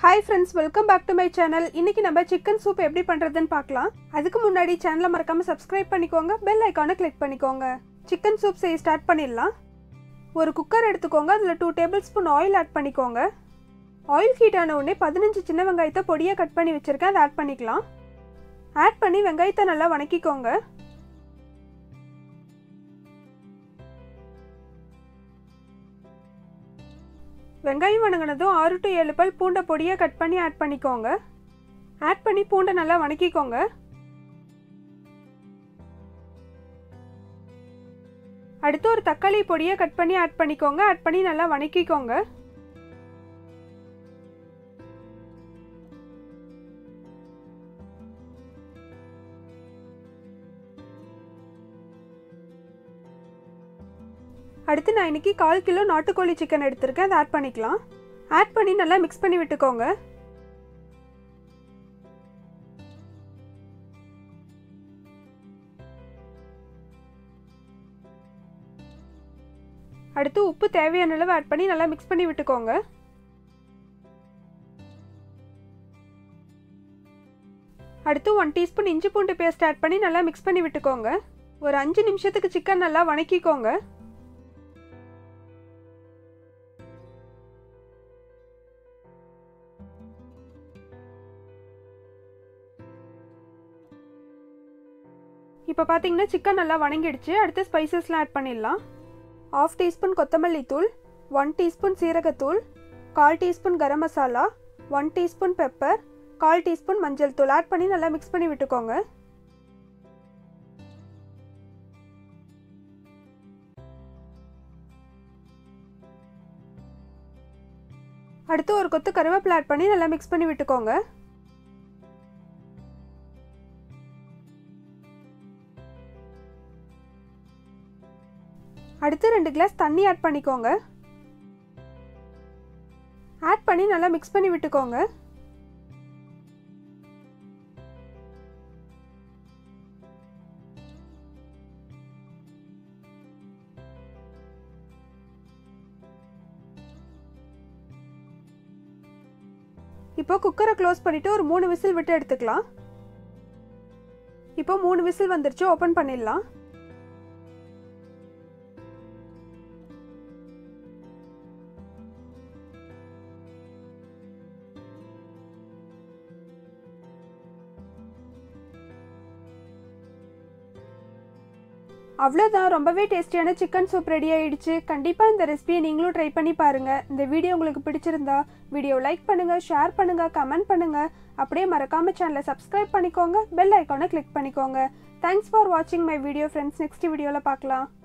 hi friends welcome back to my channel இன்னைக்கு நம்ம chicken soup எப்படி பண்ணுறதுன்னு பார்க்கலாம் அதுக்கு முன்னாடி சேனலை மறக்காமல் சப்ஸ்கிரைப் பண்ணிக்கோங்க பெல் ஐக்கானை கிளிக் பண்ணிக்கோங்க சிக்கன் சூப் செய்ய ஸ்டார்ட் பண்ணிடலாம் ஒரு குக்கர் எடுத்துக்கோங்க அதில் two table spoon oil add பண்ணிக்கோங்க ஆயில் ஹீட் ஆன உடனே பதினஞ்சு சின்ன வெங்காயத்தை பொடியாக கட் பண்ணி வச்சுருக்கேன் அதை ஆட் பண்ணிக்கலாம் ஆட் பண்ணி வெங்காயத்தை நல்லா வணக்கிக்கோங்க வெங்காயம் வணங்கினதும் ஆறு டு ஏழு பல் பூண்டை பொடியாக கட் பண்ணி ஆட் பண்ணிக்கோங்க ஆட் பண்ணி பூண்டை நல்லா வணக்கிக்கோங்க அடுத்து ஒரு தக்காளி பொடியை கட் பண்ணி ஆட் பண்ணிக்கோங்க ஆட் பண்ணி நல்லா வணக்கிக்கோங்க அடுத்து நான் இன்னைக்கு கால் கிலோ நாட்டுக்கோழி சிக்கன் எடுத்திருக்கேன் அதை ஆட் பண்ணிக்கலாம் ஆட் பண்ணி நல்லா மிக்ஸ் பண்ணி விட்டுக்கோங்க அடுத்து உப்பு தேவையான அளவு ஆட் பண்ணி நல்லா மிக்ஸ் பண்ணி விட்டுக்கோங்க அடுத்து ஒன் டீஸ்பூன் இஞ்சி பூண்டு பேஸ்ட் ஆட் பண்ணி நல்லா மிக்ஸ் பண்ணி விட்டுக்கோங்க ஒரு அஞ்சு நிமிஷத்துக்கு சிக்கன் நல்லா வணக்கிக்கோங்க இப்போ பார்த்தீங்கன்னா சிக்கன் நல்லா வணங்கிடுச்சு அடுத்து ஸ்பைசஸ்லாம் ஆட் பண்ணிடலாம் ஆஃப் டீஸ்பூன் கொத்தமல்லி தூள் ஒன் டீஸ்பூன் சீரகத்தூள் கால் teaspoon garam masala one teaspoon pepper கால் டீஸ்பூன் மஞ்சள் தூள் ஆட் பண்ணி நல்லா மிக்ஸ் பண்ணி விட்டுக்கோங்க அடுத்து ஒரு கொத்து கருவேப்பிலை ஆட் பண்ணி நல்லா மிக்ஸ் பண்ணி விட்டுக்கோங்க அடுத்து ரெண்டு கிளாஸ் தண்ணி ஆட் பண்ணிக்கோங்க ஆட் பண்ணி நல்லா மிக்ஸ் பண்ணி விட்டுக்கோங்க இப்போ குக்கரை க்ளோஸ் பண்ணிட்டு ஒரு மூணு விசில் விட்டு எடுத்துக்கலாம் இப்போ மூணு விசில் வந்துருச்சு ஓப்பன் பண்ணிடலாம் அவ்வளோதான் ரொம்பவே டேஸ்டியான சிக்கன் சூப் ரெடி ஆயிடுச்சு கண்டிப்பாக இந்த ரெசிபியை நீங்களும் ட்ரை பண்ணி பாருங்கள் இந்த வீடியோ உங்களுக்கு பிடிச்சிருந்தா வீடியோ லைக் பண்ணுங்கள் ஷேர் பண்ணுங்கள் கமெண்ட் பண்ணுங்கள் அப்படியே மறக்காமல் சேனலை சப்ஸ்கிரைப் பண்ணிக்கோங்க பெல் ஐக்கானை கிளிக் பண்ணிக்கோங்க தேங்க்ஸ் ஃபார் வாட்சிங் மை வீடியோ ஃப்ரெண்ட்ஸ் நெக்ஸ்ட் வீடியோவில் பார்க்கலாம்